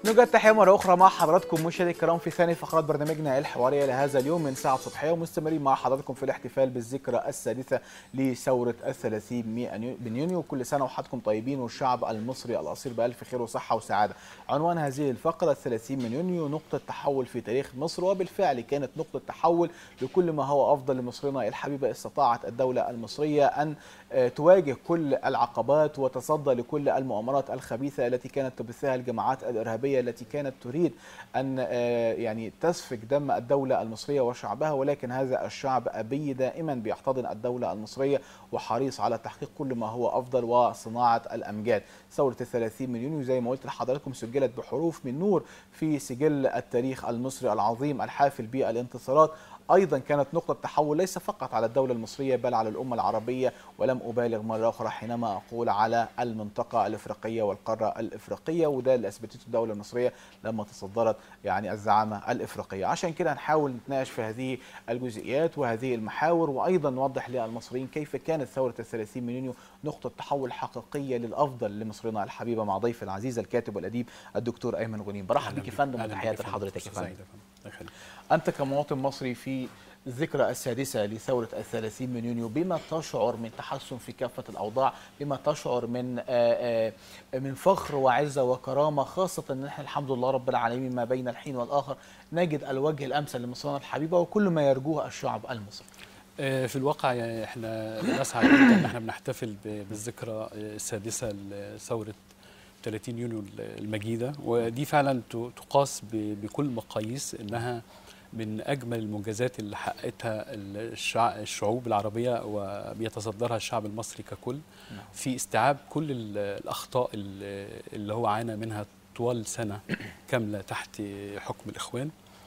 نوجد تحية مرة أخرى مع حضراتكم مشاهدي الكرام في ثاني فقرات برنامجنا الحوارية لهذا اليوم من ساعة صبحية ومستمرين مع حضراتكم في الاحتفال بالذكرى السادسة لثورة الثلاثين من يونيو كل سنة وحضراتكم طيبين والشعب المصري الأصيل بألف خير وصحة وسعادة عنوان هذه الفقرة الثلاثين من يونيو نقطة تحول في تاريخ مصر وبالفعل كانت نقطة تحول لكل ما هو أفضل لمصرنا الحبيبة استطاعت الدولة المصرية أن تواجه كل العقبات وتصدى لكل المؤامرات الخبيثة التي كانت تبثها الجماعات الإرهابية التي كانت تريد أن يعني تسفك دم الدولة المصرية وشعبها ولكن هذا الشعب أبي دائما بيحتضن الدولة المصرية وحريص على تحقيق كل ما هو أفضل وصناعة الأمجاد ثورة الثلاثين من يونيو زي ما قلت لحضراتكم سجلت بحروف من نور في سجل التاريخ المصري العظيم الحافل بالانتصارات ايضا كانت نقطه تحول ليس فقط على الدوله المصريه بل على الامه العربيه ولم ابالغ مره اخرى حينما اقول على المنطقه الافريقيه والقاره الافريقيه وده اللي اثبتته الدوله المصريه لما تصدرت يعني الزعامه الافريقيه عشان كده هنحاول نتناقش في هذه الجزئيات وهذه المحاور وايضا نوضح للمصريين كيف كانت ثوره الثلاثين من يونيو نقطه تحول حقيقيه للافضل لمصرنا الحبيبه مع ضيف العزيز الكاتب والاديب الدكتور ايمن غنيم برحب بك يا فندم وتحياتي لحضرتك يا فندم أنت كمواطن مصري في الذكرى السادسة لثورة الثلاثين من يونيو بما تشعر من تحسن في كافة الأوضاع بما تشعر من آآ آآ من فخر وعزة وكرامة خاصة أن احنا الحمد لله رب العالمين ما بين الحين والآخر نجد الوجه الأمثل لمصرنا الحبيبة وكل ما يرجوه الشعب المصري في الواقع يعني احنا نسعد جدا ان احنا بنحتفل بالذكرى السادسة لثورة 30 يونيو المجيدة ودي فعلا تقاس بكل مقاييس انها من اجمل المنجزات اللي حققتها الشعوب العربيه وبيتصدرها الشعب المصري ككل في استيعاب كل الاخطاء اللي هو عانى منها طوال سنه كامله تحت حكم الاخوان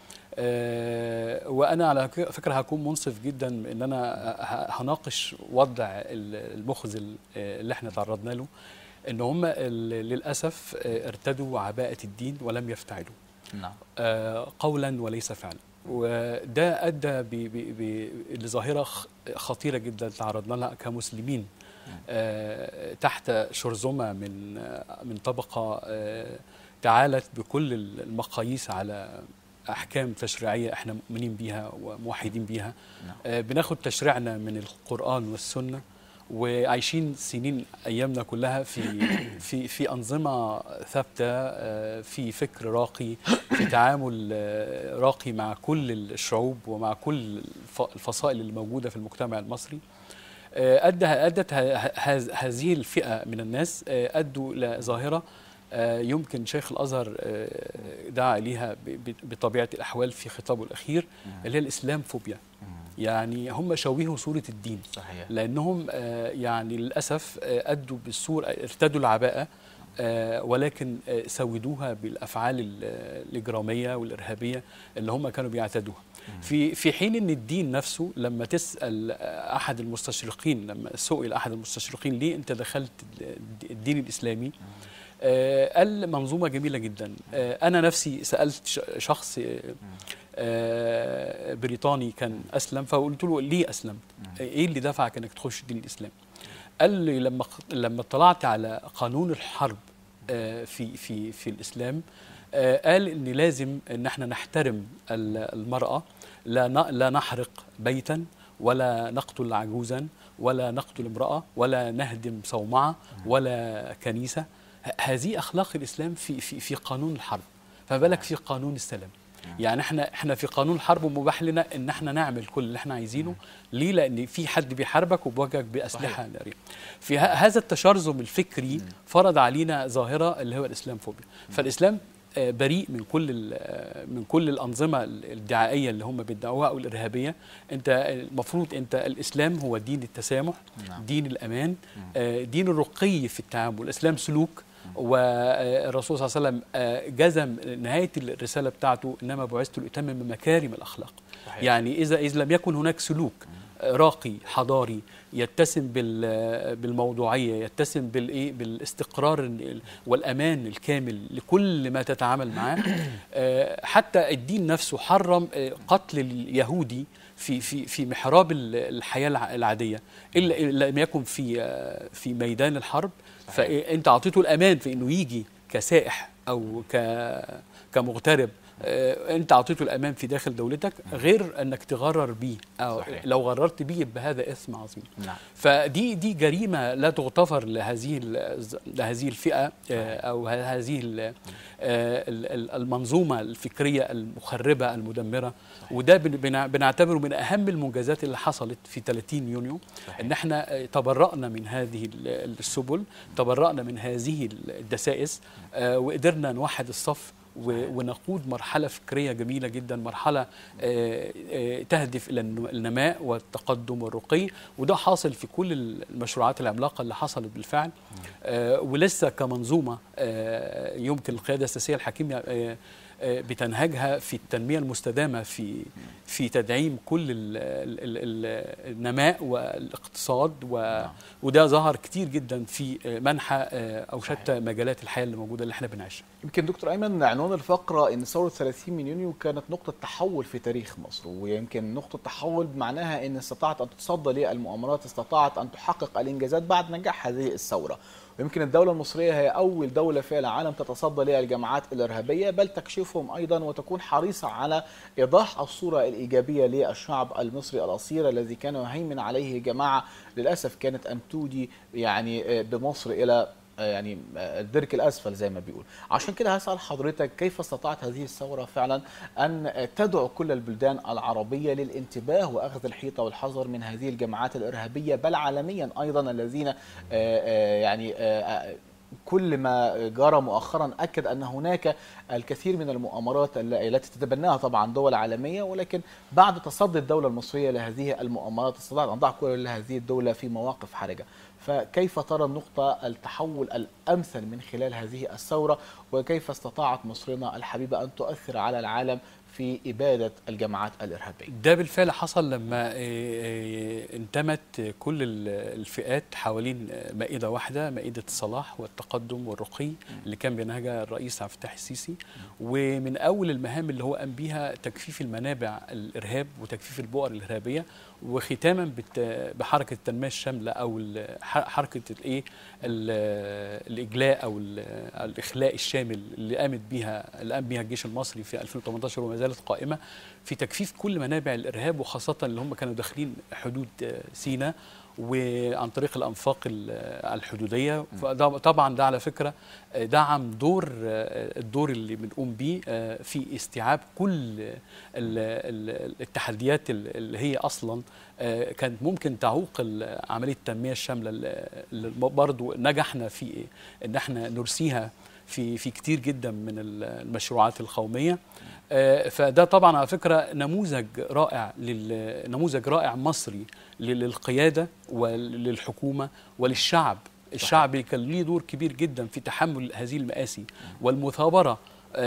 وانا على فكره هكون منصف جدا ان انا هناقش وضع المخزل اللي احنا تعرضنا له ان هم للاسف ارتدوا عباءه الدين ولم يفتعلوا نعم. قولا وليس فعلا وده ادى لظاهره خطيره جدا تعرضنا لها كمسلمين تحت شرذمه من من طبقه تعالت بكل المقاييس على احكام تشريعيه احنا مؤمنين بيها وموحدين بيها بناخد تشريعنا من القران والسنه وعايشين سنين ايامنا كلها في في في انظمه ثابته في فكر راقي في تعامل راقي مع كل الشعوب ومع كل الفصائل اللي موجوده في المجتمع المصري ادى ادت هذه الفئه من الناس ادوا لظاهره يمكن شيخ الازهر دعا اليها بطبيعه الاحوال في خطابه الاخير اللي هي الاسلام فوبيا يعني هم شوهوا صورة الدين صحيح. لأنهم يعني للأسف أدوا بالصورة ارتدوا العباءة ولكن سودوها بالأفعال الإجرامية والإرهابية اللي هم كانوا بيعتدوها في في حين ان الدين نفسه لما تسال احد المستشرقين لما سئل احد المستشرقين ليه انت دخلت الدين الاسلامي قال منظومه جميله جدا انا نفسي سالت شخص بريطاني كان اسلم فقلت له ليه اسلمت؟ ايه اللي دفعك انك تخش دين الاسلام؟ قال لي لما لما اطلعت على قانون الحرب في في في الاسلام قال ان لازم ان احنا نحترم المراه لا لا نحرق بيتا ولا نقتل عجوزا ولا نقتل امراه ولا نهدم صومعه ولا كنيسه هذه اخلاق الاسلام في في في قانون الحرب فما بالك في قانون السلام يعني احنا احنا في قانون الحرب ومباح لنا ان احنا نعمل كل اللي احنا عايزينه ليه لان في حد بيحاربك وبيواجهك باسلحه ناريه في هذا التشرذم الفكري فرض علينا ظاهره اللي هو الاسلام فوبيا فالاسلام بريء من كل من كل الانظمه الدعائيه اللي هم بيدعوها او الارهابيه انت المفروض انت الاسلام هو دين التسامح دين الامان دين الرقي في التعامل الاسلام سلوك والرسول صلى الله عليه وسلم جزم نهايه الرساله بتاعته انما بعثت لاتمم مكارم الاخلاق صحيح. يعني اذا اذا لم يكن هناك سلوك راقي حضاري يتسم بالموضوعيه يتسم بالايه بالاستقرار والامان الكامل لكل ما تتعامل معاه حتى الدين نفسه حرم قتل اليهودي في في في محراب الحياه العاديه الا لم يكن في في ميدان الحرب فانت اعطيته الامان في انه يجي كسائح او ك كمغترب آه، انت اعطيته الامان في داخل دولتك غير انك تغرر بيه او صحيح. لو غررت بيه يبقى هذا اثم عظيم نعم فدي دي جريمه لا تغتفر لهذه ال- لهذه الفئه آه، او ه- هذه ال- آه، ال- ال- المنظومه الفكريه المخربه المدمره وده بن- بنع- بنعتبره من اهم المنجزات اللي حصلت في 30 يونيو صحيح. ان احنا آه، تبرأنا من هذه ال- السبل تبرأنا من هذه الدسائس آه، وقدرنا نوحد الصف و- ونقود مرحلة فكرية جميلة جدا مرحلة آه، آه، تهدف إلى الن- النماء والتقدم والرقي وده حاصل في كل المشروعات العملاقة اللي حصلت بالفعل آه، ولسه كمنظومة آه، يمكن القيادة السياسية الحكيمة آه، آه، بتنهجها في التنمية المستدامة في في تدعيم كل ال ال ال ال النماء والاقتصاد و وده ظهر كتير جدا في آه، منحى آه، أو شتى مجالات الحياة اللي موجودة اللي احنا بنعيشها يمكن دكتور ايمن عنوان الفقره ان ثوره 30 من يونيو كانت نقطه تحول في تاريخ مصر ويمكن نقطه تحول بمعناها ان استطاعت ان تصدى للمؤامرات استطاعت ان تحقق الانجازات بعد نجاح هذه الثوره ويمكن الدولة المصرية هي أول دولة في العالم تتصدى للجماعات الإرهابية بل تكشفهم أيضا وتكون حريصة على إيضاح الصورة الإيجابية للشعب المصري الأصيل الذي كان يهيمن عليه جماعة للأسف كانت أن تودي يعني بمصر إلى يعني الدرك الاسفل زي ما بيقول عشان كده هسال حضرتك كيف استطاعت هذه الثوره فعلا ان تدعو كل البلدان العربيه للانتباه واخذ الحيطه والحذر من هذه الجماعات الارهابيه بل عالميا ايضا الذين آه، آه، يعني آه، كل ما جرى مؤخرا اكد ان هناك الكثير من المؤامرات الل- التي تتبناها طبعا دول عالميه ولكن بعد تصدي الدوله المصريه لهذه المؤامرات استطاعت ان تضع كل هذه الدوله في مواقف حرجه فكيف ترى النقطة التحول الأمثل من خلال هذه الثورة وكيف استطاعت مصرنا الحبيبة أن تؤثر على العالم في إبادة الجماعات الإرهابية ده بالفعل حصل لما آه، آه، انتمت كل ال- الفئات حوالين آه، مائدة واحدة مائدة الصلاح والتقدم والرقي اللي كان بينهجها الرئيس عبد الفتاح السيسي ومن أول المهام اللي هو قام بيها تجفيف المنابع الإرهاب وتجفيف البؤر الإرهابية وختاما بت- بحركة التنمية الشاملة أو ال- ح- حركة الإيه ال- الإجلاء أو ال- الإخلاء الشامل اللي قامت بيها اللي قام بيها الجيش المصري في 2018 وما زالت قائمة في تجفيف كل منابع الارهاب وخاصه اللي هم كانوا داخلين حدود آه، سيناء وعن طريق الانفاق ال- آه، الحدوديه فده- طبعا ده على فكره آه، دعم دور آه، الدور اللي بنقوم بيه آه، في استيعاب كل ال- ال- التحديات ال- اللي هي اصلا آه، كانت ممكن تعوق ال- عمليه التنميه الشامله اللي اللي برضو نجحنا في ان احنا نرسيها في في كتير جدا من المشروعات القوميه آه، فده طبعا على فكره نموذج رائع لل- نموذج رائع مصري لل- للقياده وللحكومه وللشعب الشعب كان ليه دور كبير جدا في تحمل هذه المآسي والمثابره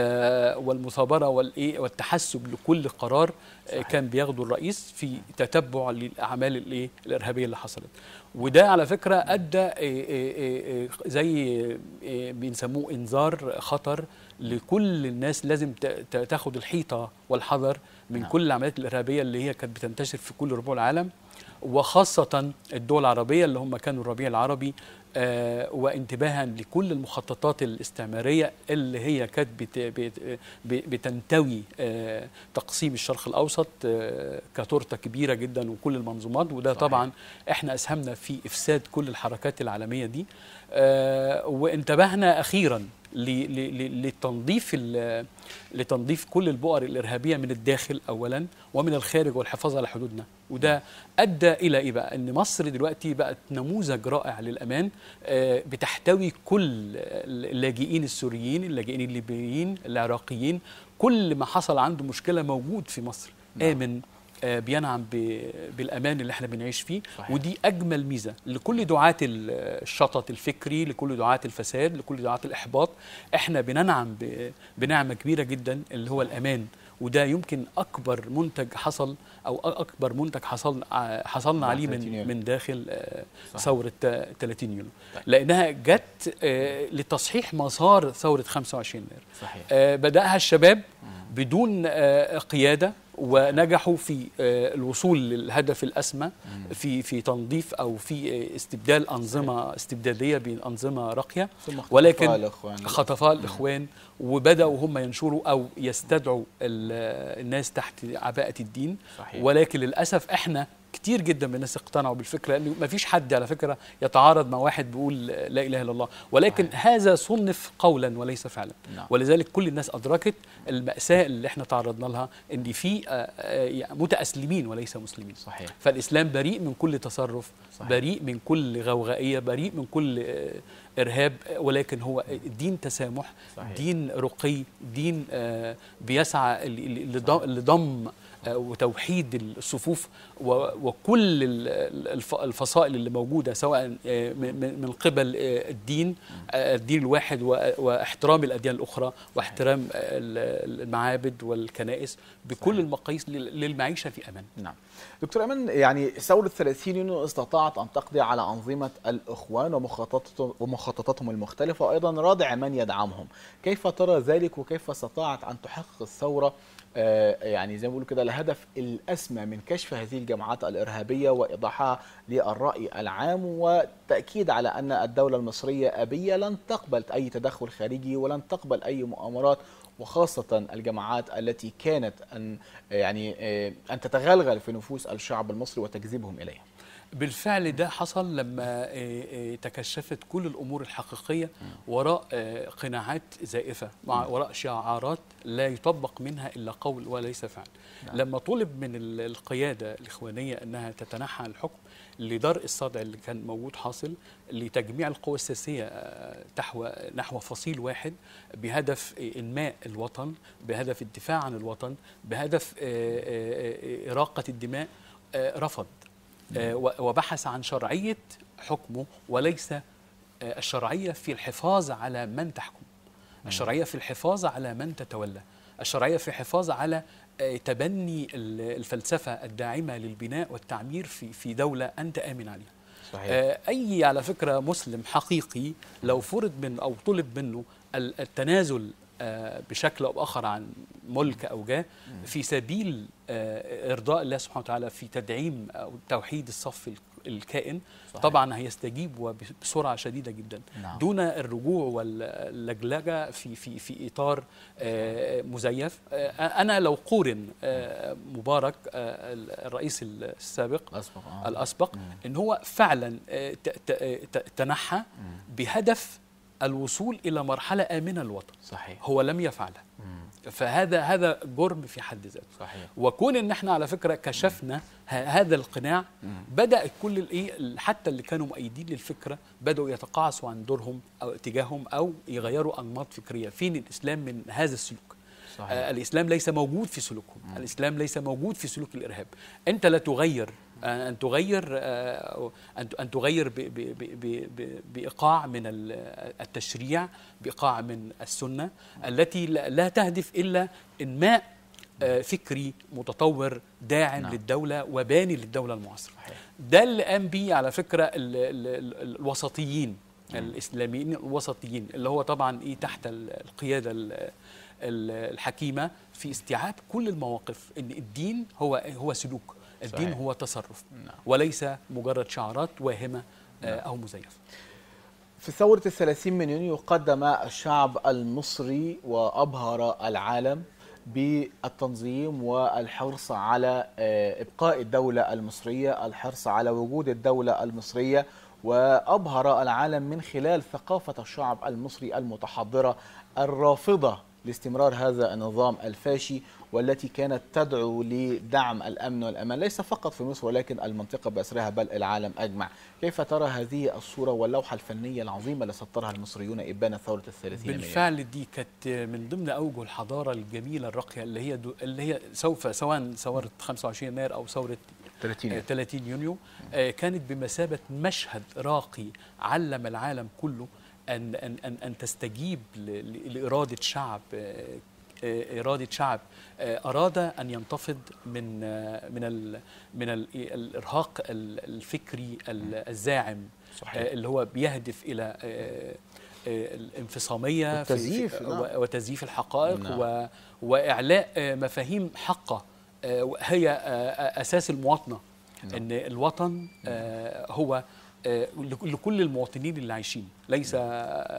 آه، والمثابره والايه والتحسب لكل قرار آه، كان بياخده الرئيس في تتبع للاعمال الايه الارهابيه اللي حصلت وده على فكره ادى آه، آه، آه، زي آه، بنسموه انذار خطر لكل الناس لازم ت- ت- تاخد الحيطه والحذر من نعم. كل العمليات الارهابيه اللي هي كانت بتنتشر في كل ربوع العالم وخاصه الدول العربيه اللي هم كانوا الربيع العربي آه، وانتباها لكل المخططات الاستعماريه اللي هي كانت بت- بت- ب- بتنتوي آه، تقسيم الشرق الاوسط آه، كتورته كبيره جدا وكل المنظومات وده صحيح. طبعا احنا اسهمنا في افساد كل الحركات العالميه دي آه، وانتبهنا اخيرا ل- ل- ل- لتنظيف ال- لتنظيف كل البؤر الارهابيه من الداخل اولا ومن الخارج والحفاظ على حدودنا وده ادى الى ايه بقى ان مصر دلوقتي بقت نموذج رائع للامان آه، بتحتوي كل اللاجئين السوريين اللاجئين الليبيين العراقيين كل ما حصل عنده مشكله موجود في مصر نعم. امن آه، بينعم ب- بالامان اللي احنا بنعيش فيه صحيح. ودي اجمل ميزه لكل دعاه ال- الشطط الفكري لكل دعاه الفساد لكل دعاه الاحباط احنا بننعم ب- بنعمه كبيره جدا اللي هو الامان وده يمكن اكبر منتج حصل او أ- اكبر منتج حصل ع- حصلنا بعد عليه 30 من يونيو. من داخل آه، صح. ثوره آه، 30 يونيو طيب. لانها جت آه، لتصحيح مسار ثوره 25 يناير صحيح آه، بدأها الشباب بدون آه، قيادة ونجحوا في آه، الوصول للهدف الاسمى في في تنظيف او في آه، استبدال انظمه استبداديه بانظمه راقيه ثم ولكن خطفاء الإخوان. خطفاء الاخوان وبداوا هم ينشروا او يستدعوا ال- الناس تحت عباءه الدين صحيح. ولكن للاسف احنا كتير جدا من الناس اقتنعوا بالفكره لانه ما فيش حد على فكره يتعارض مع واحد بيقول لا اله الا الله ولكن صحيح. هذا صنف قولا وليس فعلا نعم. ولذلك كل الناس ادركت الماساه اللي احنا تعرضنا لها ان في آه، آه، يعني متاسلمين وليس مسلمين صحيح فالاسلام بريء من كل تصرف صحيح. بريء من كل غوغائيه بريء من كل آه، ارهاب آه، ولكن هو دين تسامح صحيح. دين رقي دين آه، بيسعى ل- ل- لضم- لضم آه، وتوحيد الصفوف و- وكل ال- الف- الفصائل اللي موجوده سواء آه، من من- من قبل آه، الدين آه، الدين الواحد و- واحترام الاديان الاخرى واحترام آه، ال- المعابد والكنائس بكل صحيح. المقاييس لل- للمعيشه في امان نعم دكتور أيمن يعني ثورة 30 يونيو استطاعت أن تقضي على أنظمة الإخوان ومخططات- ومخططاتهم المختلفة وأيضا رادع من يدعمهم كيف ترى ذلك وكيف استطاعت أن تحقق الثورة آه، يعني زي ما بيقولوا كده الهدف الأسمى من كشف هذه الجماعات الإرهابية وإيضاحها للرأي العام وتأكيد على أن الدولة المصرية أبية لن تقبل أي تدخل خارجي ولن تقبل أي مؤامرات وخاصة الجماعات التي كانت أن يعني آه، أن تتغلغل في نفوس الشعب المصري وتجذبهم إليها بالفعل ده حصل لما آه، آه، تكشفت كل الامور الحقيقيه وراء آه، قناعات زائفه مع وراء شعارات لا يطبق منها الا قول وليس فعل نعم. لما طلب من ال- القياده الاخوانيه انها تتنحى عن الحكم لدرء الصدع اللي كان موجود حاصل لتجميع القوى السياسيه آه، تحو نحو فصيل واحد بهدف آه، انماء الوطن بهدف الدفاع عن الوطن بهدف آه، آه، آه، اراقه الدماء آه، رفض آه، و- وبحث عن شرعية حكمه وليس آه، الشرعية في الحفاظ على من تحكم الشرعية في الحفاظ على من تتولى الشرعية في الحفاظ على آه، تبني ال- الفلسفة الداعمة للبناء والتعمير في في دولة أنت آمن عليها صحيح آه، أي على فكرة مسلم حقيقي لو فرض من أو طلب منه ال- التنازل آه، بشكل أو بآخر عن ملك أو جاه في سبيل آه، إرضاء الله سبحانه وتعالى في تدعيم أو توحيد الصف ال- الكائن صحيح. طبعا هيستجيب وبسرعة شديدة جدا نعم. دون الرجوع واللجلجة في في في إطار آه، مزيف آه، أنا لو قورن آه، مبارك آه، الرئيس السابق أسبق آه. الاسبق ان هو فعلا آه، ت- ت- ت- تنحى بهدف الوصول الى مرحله امنه للوطن صحيح هو لم يفعله مم. فهذا هذا جرم في حد ذاته صحيح وكون ان احنا على فكره كشفنا ه- هذا القناع بدا كل الايه ال- حتى اللي كانوا مؤيدين للفكره بداوا يتقاعسوا عن دورهم او اتجاههم او يغيروا انماط فكريه فين الاسلام من هذا السلوك صحيح. آه الاسلام ليس موجود في سلوكهم الاسلام ليس موجود في سلوك الارهاب انت لا تغير آه، ان تغير آه، ان ان تغير ب- ب- ب- ب- ب- بايقاع من ال- التشريع بايقاع من السنه التي لا لا تهدف الا انماء آه، فكري متطور داعم نعم. للدوله وباني للدوله المعاصره صحيح. ده اللي قام بيه على فكره ال ال ال الوسطيين الاسلاميين الوسطيين اللي هو طبعا ايه تحت ال- القياده ال- ال- الحكيمه في استيعاب كل المواقف ان الدين هو هو سلوك الدين صحيح. هو تصرف نعم. وليس مجرد شعارات واهمه آه، او مزيفه في ثورة الثلاثين من يونيو قدم الشعب المصري وأبهر العالم بالتنظيم والحرص على آه، إبقاء الدولة المصرية الحرص على وجود الدولة المصرية وأبهر العالم من خلال ثقافة الشعب المصري المتحضرة الرافضة لاستمرار هذا النظام الفاشي والتي كانت تدعو لدعم الأمن والأمان ليس فقط في مصر ولكن المنطقة بأسرها بل العالم أجمع كيف ترى هذه الصورة واللوحة الفنية العظيمة اللي سطرها المصريون إبان ثورة الثلاثين من بالفعل دي كانت من ضمن اوجه الحضاره الجميله الراقيه اللي هي دو اللي هي سوف سواء ثوره 25 يناير او ثوره 30 آه، 30 يونيو آه، كانت بمثابه مشهد راقي علم العالم كله ان ان ان, أن تستجيب ل- ل- لاراده شعب آه، آه، اراده شعب آه، اراد ان ينتفض من آه، من ال من ال الارهاق ال- الفكري ال- الزاعم صحيح. آه، اللي هو بيهدف الى آه، آه، الانفصاميه في- والتزييف، في- نعم. و- وتزييف الحقائق نعم. و واعلاء آه، مفاهيم حقه آه، هي آه، اساس المواطنه ان الوطن آه، هو آه، لك- لكل المواطنين اللي عايشين ليس آه،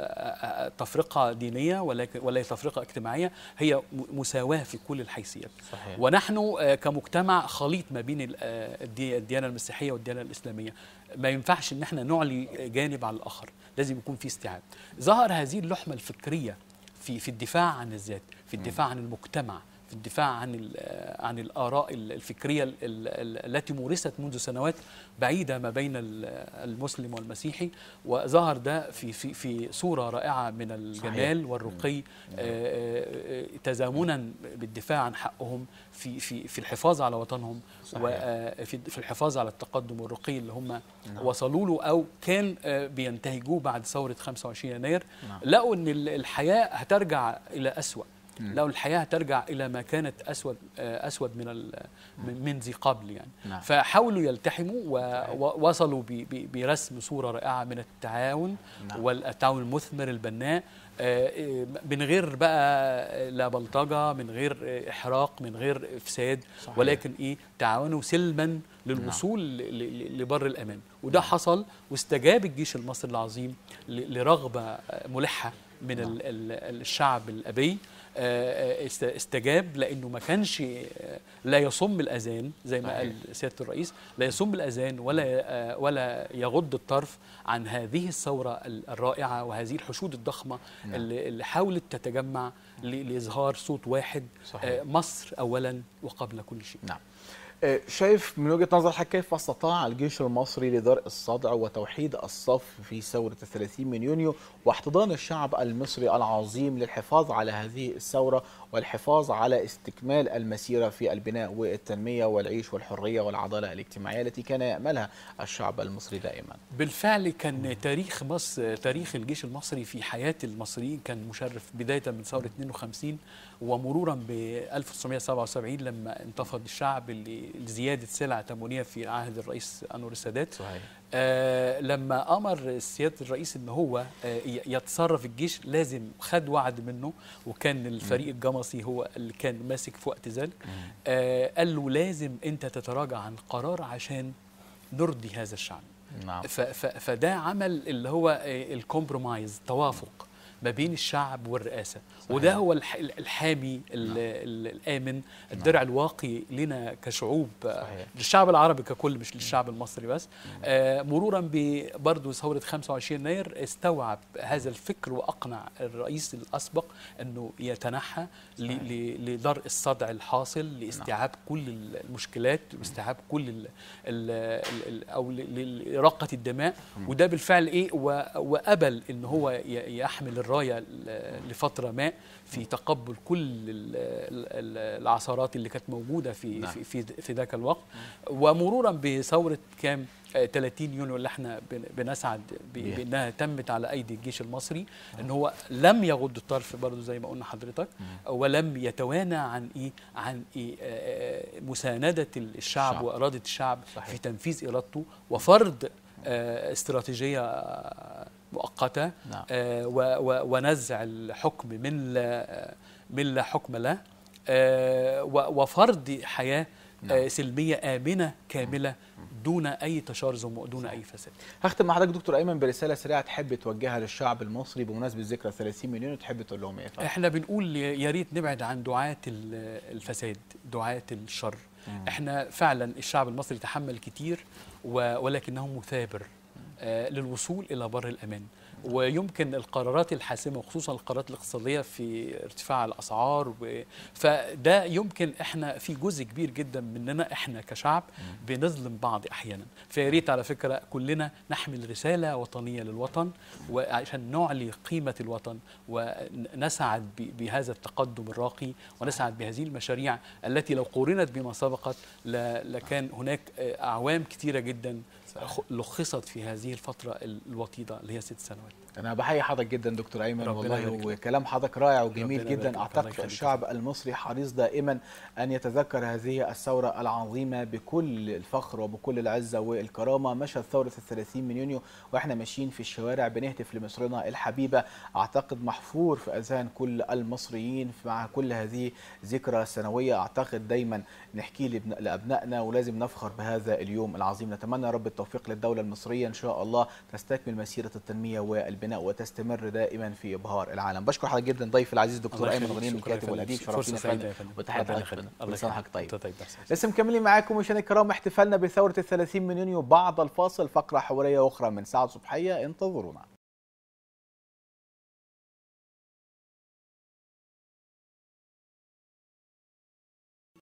آه، تفرقه دينيه ولكن ولا تفرقه اجتماعيه هي م- مساواه في كل الحيثيات صحيح ونحن آه، كمجتمع خليط ما بين ال- آه، الدي- الديانه المسيحيه والديانه الاسلاميه ما ينفعش ان احنا نعلي جانب على الاخر لازم يكون في استيعاب ظهر هذه اللحمه الفكريه في في الدفاع عن الذات في الدفاع عن المجتمع في الدفاع عن ال- آه، عن الاراء ال- الفكريه ال- ال- التي مورست منذ سنوات بعيده ما بين ال- المسلم والمسيحي وظهر ده في في في صوره رائعه من الجمال والرقي آه، آه، آه، تزامنا بالدفاع عن حقهم في في في الحفاظ على وطنهم صحيح. وفي في الحفاظ على التقدم والرقي اللي هم نعم. وصلوا له او كان آه، بينتهجوه بعد ثوره 25 يناير نعم. لقوا ان ال- الحياه هترجع الى اسوأ مم. لقوا الحياه هترجع الى ما كانت اسود آه، اسود من ال- من من ذي قبل يعني نعم. فحاولوا يلتحموا ووصلوا ب- ب- برسم صوره رائعه من التعاون نعم. والتعاون المثمر البناء آه، آه، من غير بقى لا بلطجه من غير آه، احراق من غير افساد صحيح. ولكن ايه تعاونوا سلما للوصول ل- ل- لبر الامان وده حصل واستجاب الجيش المصري العظيم ل- لرغبه آه، ملحه من ال- ال- الشعب الابي آه، آه، است- استجاب لانه ما كانش آه، لا يصم الاذان زي ما صحيح. قال سياده الرئيس لا يصم الاذان ولا آه، ولا يغض الطرف عن هذه الثوره ال- الرائعه وهذه الحشود الضخمه نعم. اللي اللي حاولت تتجمع ل- لاظهار صوت واحد صحيح. آه، مصر اولا وقبل كل شيء نعم آه، شايف من وجهة نظر حضرتك كيف استطاع الجيش المصري لدرء الصدع وتوحيد الصف في ثورة الثلاثين من يونيو واحتضان الشعب المصري العظيم للحفاظ على هذه الثورة والحفاظ على استكمال المسيرة في البناء والتنمية والعيش والحرية والعدالة الاجتماعية التي كان يأملها الشعب المصري دائما بالفعل كان تاريخ مصر تاريخ الجيش المصري في حياة المصريين كان مشرف بداية من ثورة 52 ومرورا ب 1977 لما انتفض الشعب ل- لزيادة سلع تموينية في عهد الرئيس أنور السادات صحيح آه لما امر سياده الرئيس ان هو آه ي- يتصرف الجيش لازم خد وعد منه وكان الفريق الجمصي هو اللي كان ماسك في وقت ذلك آه قال له لازم انت تتراجع عن قرار عشان نرضي هذا الشعب نعم ف ف فده عمل اللي هو الكومبرومايز توافق ما بين الشعب والرئاسه وده هو الح- الحامي ال- ال- الامن الدرع الواقي لنا كشعوب آه، صحيح. للشعب العربي ككل مش للشعب المصري بس آه، مرورا برضه ثوره 25 يناير استوعب هذا الفكر واقنع الرئيس الاسبق انه يتنحى ل- ل- لدرء الصدع الحاصل لاستيعاب كل المشكلات واستيعاب كل ال ال ال او ل- ل- لاراقه الدماء وده بالفعل ايه و- وقبل ان هو ي- يحمل الرايه ل- لفتره ما في تقبل كل ال- ال- العثرات اللي كانت موجوده في نعم. في في, في ذاك الوقت ومرورا بثوره كام آه، 30 يونيو اللي احنا بن- بنسعد ب- بيها. بانها تمت على ايدي الجيش المصري ان هو لم يغض الطرف برضه زي ما قلنا حضرتك ولم يتوانى عن ايه عن إيه آه، آه، مسانده الشعب الشعب. واراده الشعب صحيح. في تنفيذ ارادته وفرض آه، استراتيجيه آه، مؤقته نعم. آه، و- و- ونزع الحكم من لا من لا حكم له آه، و- وفرض حياه آه، سلميه امنه كامله دون اي تشرذم ودون اي فساد هختم مع حضرتك دكتور ايمن برساله سريعه تحب توجهها للشعب المصري بمناسبه ذكرى 30 مليون وتحب تقول لهم ايه اتفضل. احنا بنقول يا ريت نبعد عن دعاة ال- الفساد دعاة الشر احنا فعلا الشعب المصري تحمل كتير و- ولكنه مثابر آه، للوصول الى بر الامان ويمكن القرارات الحاسمه وخصوصا القرارات الاقتصاديه في ارتفاع الاسعار و... فده يمكن احنا في جزء كبير جدا مننا احنا كشعب بنظلم بعض احيانا فيا ريت على فكره كلنا نحمل رساله وطنيه للوطن وعشان نعلي قيمه الوطن ونسعد ب- بهذا التقدم الراقي ونسعد بهذه المشاريع التي لو قورنت بما سبقت ل- لكان هناك آه، اعوام كثيره جدا خ- لخصت في هذه الفتره الوطيده اللي هي ست سنوات انا بحيي حضرتك جدا دكتور ايمن ربنا والله يبارك لك. وكلام حضرتك رائع وجميل ربنا يبارك جدا لك. اعتقد الله يخليك. الشعب المصري حريص دائما ان يتذكر هذه الثوره العظيمه بكل الفخر وبكل العزه والكرامه مشهد ثوره الثلاثين من يونيو واحنا ماشيين في الشوارع بنهتف لمصرنا الحبيبه اعتقد محفور في اذهان كل المصريين مع كل هذه ذكرى سنويه اعتقد دايما نحكي لابن- لابنائنا ولازم نفخر بهذا اليوم العظيم نتمنى يا رب التوفيق للدوله المصريه ان شاء الله تستكمل مسيره التنميه والبناء وتستمر دائما في ابهار العالم بشكر حضرتك جدا ضيف العزيز دكتور الله ايمن يخليك. غنيم شكرا يا الكاتب فندم. والاديب فرصة شرفتنا سعيدة فندم يا فندم. وتحياتي ربنا لحضرتك يخليك. فندم. الله كل سنه يخليك. وحضرتك طيب أنت طيب بس. لسه مكملين معاكم مشاهدينا الكرام احتفالنا بثوره الثلاثين من يونيو بعد الفاصل فقره حواريه اخرى من ساعه صبحيه انتظرونا